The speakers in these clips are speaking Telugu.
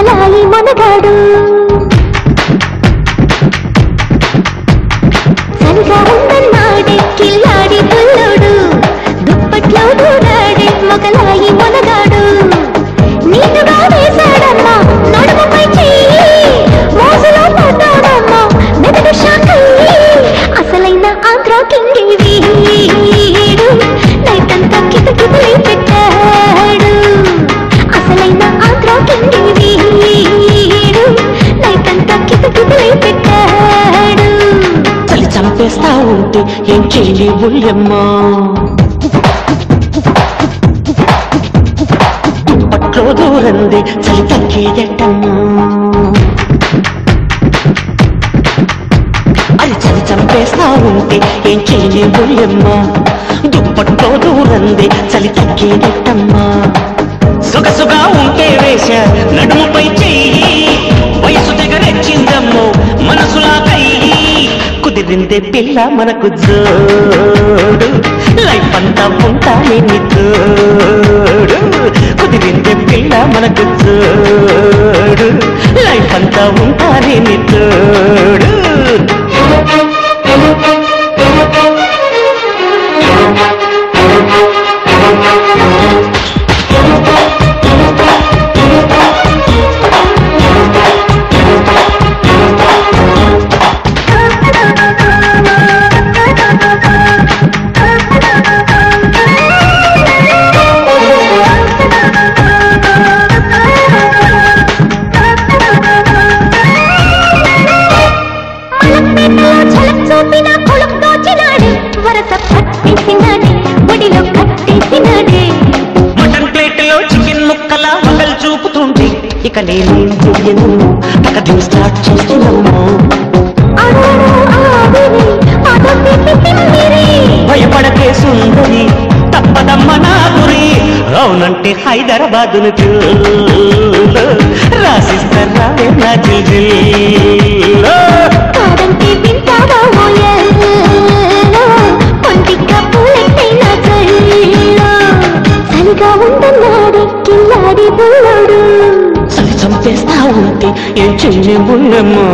మొగలాయి మొనగాడు సరిగా ఉందన్నాడే కిల్లాడి పుల్లుడు దుప్పట్లో దూరాడే మొగలాయి మొనగాడు నీటుగా వేశాడమ్మా నడుముపై చెయ్యి మోసలో పడ్డాడమ్మా మెదడు షాకయ్యి అసలైన ఆంధ్ర కింగి వీడు నైటంతా కితకితలై పెట్టాడు అసలైన ఆంధ్ర కింగి వీడు నైటంతా కితకితలై పెట్టాడు చలి చంపేస్తా ఉంటే ఏం చేయని బుల్లెమ్మా దుప్పట్లో దూరంది చలి తగ్గేదట్టమ్మా అది చలి చంపేస్తా ఉంటే ఏం చేయని బుల్లెమ్మా దుప్పట్లో దూరంది చలి తగ్గేదట్టమ్మా సొగసుగా ఉంటే వేశ నడుముపై చెయ్యి వయసు తెగరెచ్చిందమ్మో మనసులా కయ్యి కుదిరిందే పిల్ల మనకు జోడు లైఫ్ అంతా ఉంటానే నీ తోడు కుదిరిందే పిల్ల మనకు జోడు లైఫ్ అంతా ఉంటానే నీ తోడు మలక్పేటలో ఝలక్ చూపిన కొలుకు దోచినాడే వరస పట్టేసినాడే ఒడిలో కట్టేసినాడే మటన్ ప్లేట్లో చికెన్ ముక్కల మగలు చూపుతుంటే ఇక నేనేం చెయ్యను పక్కది స్టార్ట్ చేస్తున్నాము అడోడు ఆవిరి అదొట్టి తిమ్మిరి భయపడకే సుందరి తప్పదమ్మ నా గురి అవునంటే హైదరాబాదును చూలు రాసిస్తారా నా జిల్జిల్లో కాదంటే వింటావా ఓయల్లో ఒంటిక పూలెట్టైన కళ్ళలో చలిగా ఉందన్నాడే కిల్లాడి బుల్లడు చలి చంపేస్తా ఉంటే ఏం చెయ్యే బుల్లెమ్మో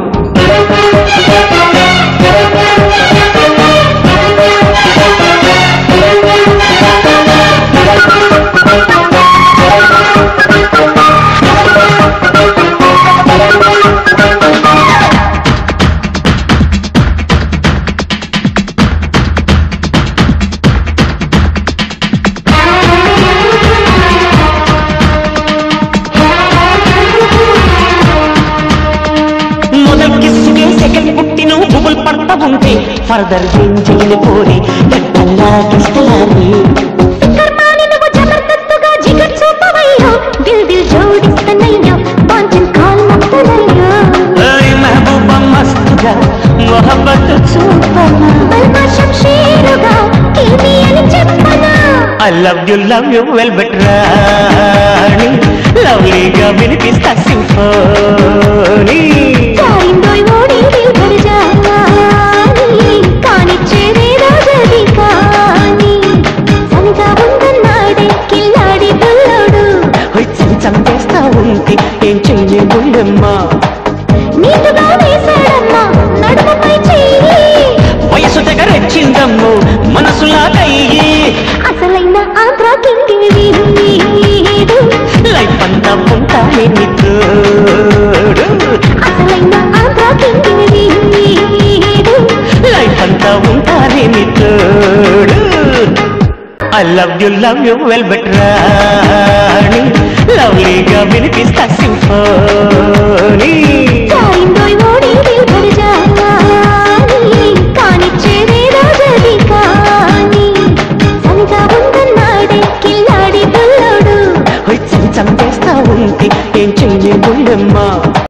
మొదల్ కిస్సుకే సెకండ్ పుట్టిన బుబుల్ పడతా ఉంటే ఫర్దర్ ఏం చేయని పోరి ఎట్టల్లా కిస్తలాని కర్మాని నువ్వు జబర్దస్తుగా జిగర్ చూపవయ్యో దిల్ దిల్ జోడిస్తనయ్యో పాంచన్ కాల్ మొత్తనయ్యో ఓయ్ మహబూబా మస్తుగా మొహబ్బత్ చూపనా బల్మా శంషీరుగా కిల్మి అని చెప్పనా I love you love you velvet రాణి లవ్లీగా వినిపిస్తా సింఫోనీ జారిందోయ్ ఓడి దిల్ భర్ జాని కానిచ్చేదే రాజది కాని సనిగా ఉందన్నాడే కిల్లాడి బుల్లడు వచ్చి చంపేస్తా ఉంటే ఏం చెయ్యే బుల్లెమ్మా నీటుగా వేశాడమ్మా నడుముపై చెయ్యి వయసు తెగరెచ్చిందమ్ము మనసులా కయ్యి అసలైన ఆంధ్ర కింగి వీడు లైఫ్ అంతా ఉంటానే నీ తోడు అసలైన ఆంధ్ర కింగి వీడు లైఫ్ అంతా ఉంటానే నీ తోడు I love you love you velvet రాణి లవ్లీగా వినిపిస్తా సింఫోనీ జారిందోయ్ ఓడి దిల్ భర్ జాని కానిచ్చేదే రాజది కాని సనిగా ఉందన్నాడే కిల్లాడి బుల్లడు వచ్చి చంపేస్తా ఉంటే ఏం చెయ్యే బుల్లెమ్మా